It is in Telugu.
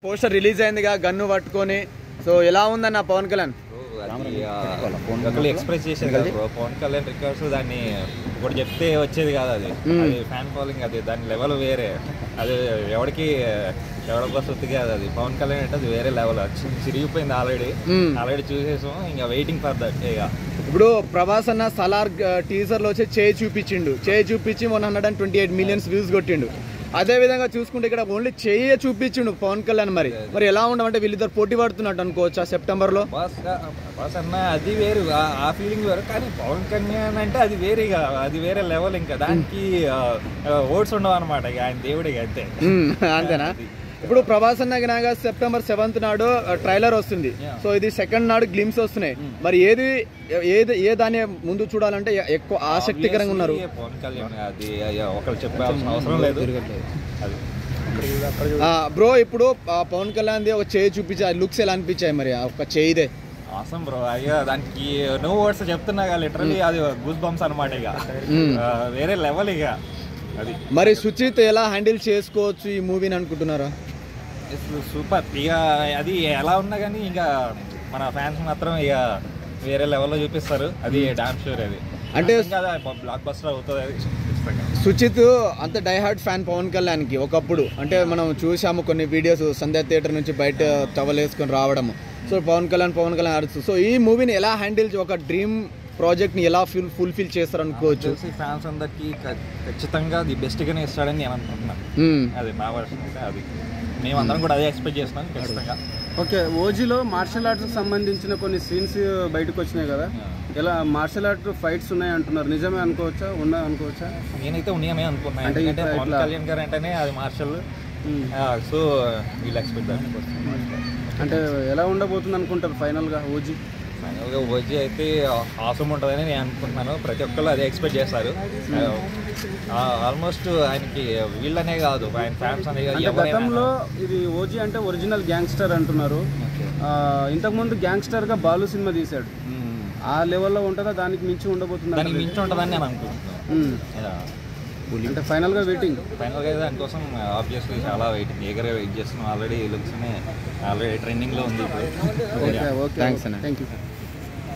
పోస్టర్ రిలీజ్ అయిందిగా గన్ను పట్టుకొని సో ఎలా ఉందన్న పవన్ కళ్యాణ్ ఒకళ్ళు ఎక్స్ప్రెస్ చేసేది కదా బ్రో పవన్ కళ్యాణ్ రికార్డ్స్ దాన్ని ఒకటి చెప్తే వచ్చేది కాదు అది అది ఫ్యాన్ ఫాలోయింగ్ అది దాని లెవెల్ వేరే అది ఎవరికి ఎవరికో సొత్తు కాదు అది పవన్ కళ్యాణ్ అంటే అది వేరే లెవెల్ చిరిగిపోయింది ఆల్రెడీ Hmm. ఆల్రెడీ చూసేసాం ఇంకా వెయిటింగ్ ఫర్ దట్ ఇక ఇప్పుడు ప్రభాస్ అన్న సలార్ టీజర్ లో వచ్చి చేయి చూపించిండు చేయి చూపించి one hundred and twenty eight millions views కొట్టిండు అదే విధంగా చూసుకుంటే ఇక్కడ ఓన్లీ చెయ్యే చూపించిండు పవన్ కళ్యాణ్ మరి మరి ఎలా ఉండమంటే వీళ్ళిద్దరు పోటీ పడుతున్నట్టు అనుకోవచ్చా సెప్టెంబర్ లో బాస్ బాస్ అన్న అది వేరు ఆ- ఆ ఫీలింగ్ వేరు కానీ పవన్ కళ్యాణ్ అంటే అది వేరే ఇక అది వేరే లెవెల్ ఇంకా దానికి ఓట్స్ ఉండవు అనమాట ఇక ఆయన దేవుడే ఇక అంతే మ్మ్, అంతేనా ఇప్పుడు ప్రభాస్ అన్న గినాగా సెప్టెంబర్ సెవెంత్ నాడు ట్రైలర్ వస్తుంది Yeah. సో ఇది సెకండ్ నాడు గ్లిమ్స్ వస్తున్నాయి మరి ఏది ఏది ఏ దాని ముందు చూడాలంటే ఎ- ఎక్కువ ఆసక్తికరంగా ఉన్నారు Obviously పవన్ కళ్యాణ్ అది అయ్యా, ఒకళ్ళు చెప్పాల్సిన అవసరం లేదు అది బ్రో ఇప్పుడు ఆ, పవన్ కళ్యాణ్ ఒక చేయి చూపించాయి లుక్స్ ఎలా అనిపించాయి మరి ఆ ఒక చేయిదే అవసరం బ్రో అయ్యా దానికి నో వర్డ్స్ చెప్తున్నా లిటరలీ అది గూస్ బంప్స్ అనమాట ఇక Hmm. ఆ, వేరే లెవెల్ ఇక అది మరి సుచిత్ ఎలా హ్యాండిల్ చేసుకోవచ్చు ఈ మూవీని అనుకుంటున్నారా సూపర్ ఇక అది ఎలా ఉన్నా కానీ ఇక మన ఫ్యాన్స్ మాత్రం ఇక వేరే లెవెల్లో చూపిస్తారు అది డాన్స్ షూర్ అది అంటే- కదా బ్లాక్ బస్టర్ అవుతుంది అది ఖచ్చితంగా. సుచిత్ అంత డైహార్డ్ ఫ్యాన్ పవన్ కళ్యాణ్కి ఒకప్పుడు అంటే మనం చూసాము కొన్ని వీడియోస్ సంధ్యా థియేటర్ నుంచి బయట టవలేసుకొని రావడం సో పవన్ కళ్యాణ్ పవన్ కళ్యాణ్ అరుస్తూ సో ఈ మూవీని ఎలా హ్యాండిల్ ఒక డ్రీమ్ ప్రాజెక్ట్ని ఎలా ఫుల్ ఫుల్ఫిల్ చేస్తారు అనుకోవచ్చు తెలిసి ఫ్యాన్స్ అందరికి ఖచ్చితంగా ది బెస్ట్గానే ఇస్తాడని నేను అనుకుంటున్నాను మ్మ్. అది నా వర్షన్ అయితే అది మేమందరం కూడా అదే ఎక్స్పెక్ట్ చేస్తున్నాం ఖచ్చితంగా ఓకే ఓజీలో మార్షల్ ఆర్ట్స్ సంబంధించిన కొన్ని సీన్స్ బయటకు వచ్చినాయి కదా ఇలా మార్షల్ ఆర్ట్ ఫైట్స్ ఉన్నాయి అంటున్నారు నిజమే అనుకోవచ్చా ఉన్నాయి అనుకోవచ్చా నేనైతే ఉన్నాయనే అనుకున్నాను అంటే ఎందుకంటే ఇట్లా- పవన్ ఇట్లా- కళ్యాణ్ గారు అంటేనే అది మార్షల్ సో వీళ్ళు ఎక్స్పెక్ట్ అంటే ఎలా ఉండబోతుంది అనుకుంటారు ఫైనల్గా ఓజీ ఫైనల్గా ఓజీ అయితే ఆసం ఉంటుందని నేను అనుకుంటున్నాను ప్రతి ఒక్కళ్ళు అదే ఎక్స్పెక్ట్ చేస్తారు ఆల్మోస్ట్ ఆయనకి వీళ్ళనే కాదు ఆయన ఫ్యాన్స్ అనే కాదు అంటే ఎవరైనా గతంలో ఇది ఓజీ అంటే ఒరిజినల్ గ్యాంగ్స్టర్ అంటున్నారు ఆ, ఇంతకుముందు గ్యాంగ్స్టర్గా బాలు సినిమా తీశాడు మ్మ్. ఆ లెవెల్లో ఉంటుందా దానికి మించి ఉండబోతుంది దానికి మించి ఉంటుందని నేను అనుకుంటున్నాను అంటే ఫైనల్గా వెయిటింగ్ ఫైనల్గా అయితే దానికోసం ఆబ్వియస్లీ చాలా వెయిట్ ఏగర్గా వెయిట్ చేస్తున్నాం ఆల్రెడీ లుక్స్ ఆల్రెడీ ట్రెండింగ్లో ఉంది ఇప్పుడు ఓకే ఓకే Thanks అన్న. Thank you